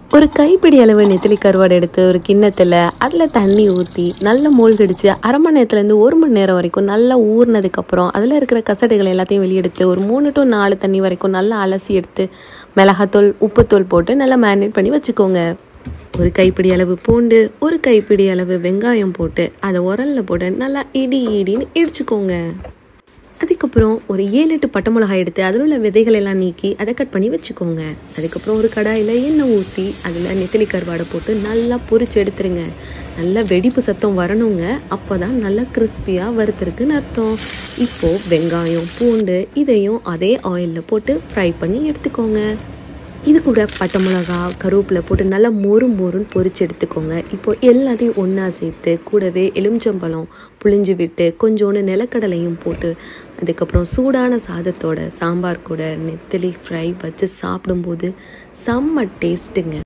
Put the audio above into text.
ஒரு கைப்பிடி அளவு நெத்திலி கருவாடு எடுத்து ஒரு கிண்ணத்தில் அதில் தண்ணி ஊற்றி நல்லா மூழ்கடிச்சு அரை மணி நேரத்துலேருந்து ஒரு மணி நேரம் வரைக்கும் நல்லா ஊறினதுக்கப்புறம் அதில் இருக்கிற கசடுகள் எல்லாத்தையும் வெளியெடுத்து ஒரு மூணு டு நாலு தண்ணி வரைக்கும் நல்லா அலசி எடுத்து மிளகாத்தூள் உப்புத்தூள் போட்டு நல்லா மேரினேட் பண்ணி வச்சுக்கோங்க ஒரு கைப்பிடி அளவு பூண்டு ஒரு கைப்பிடி அளவு வெங்காயம் போட்டு அதை உரல்ல போட்டு நல்லா இடி இடின்னு இடிச்சுக்கோங்க அதுக்கப்புறம் ஒரு ஏழு எட்டு பட்டை மிளகாய் எடுத்து அதில் உள்ள விதைகள் எல்லாம் நீக்கி அதை கட் பண்ணி வச்சுக்கோங்க அதுக்கப்புறம் ஒரு கடாயில் எண்ணெய் ஊற்றி அதில் நெத்திலி கருவாடை போட்டு நல்லா பொரிச்சு எடுத்துருங்க நல்லா வெடிப்பு சத்தம் வரணுங்க அப்போ தான் நல்லா கிறிஸ்பியாக வறுத்துருக்குன்னு அர்த்தம் இப்போது வெங்காயம் பூண்டு இதையும் அதே ஆயிலில் போட்டு ஃப்ரை பண்ணி எடுத்துக்கோங்க இது கூட பட்டை மிளகா கருவேப்பிலை போட்டு நல்லா மொறு மொறுன்னு பொரிச்சு எடுத்துக்கோங்க இப்போ எல்லாத்தையும் ஒன்றா சேர்த்து கூடவே எலுமிச்சம்பழம் புளிஞ்சு விட்டு கொஞ்சோண்டு நிலக்கடலையும் போட்டு அதுக்கப்புறம் சூடான சாதத்தோட சாம்பார் கூட நெத்திலி ஃப்ரை வச்சு சாப்பிடும்போது செம்ம டேஸ்ட்டுங்க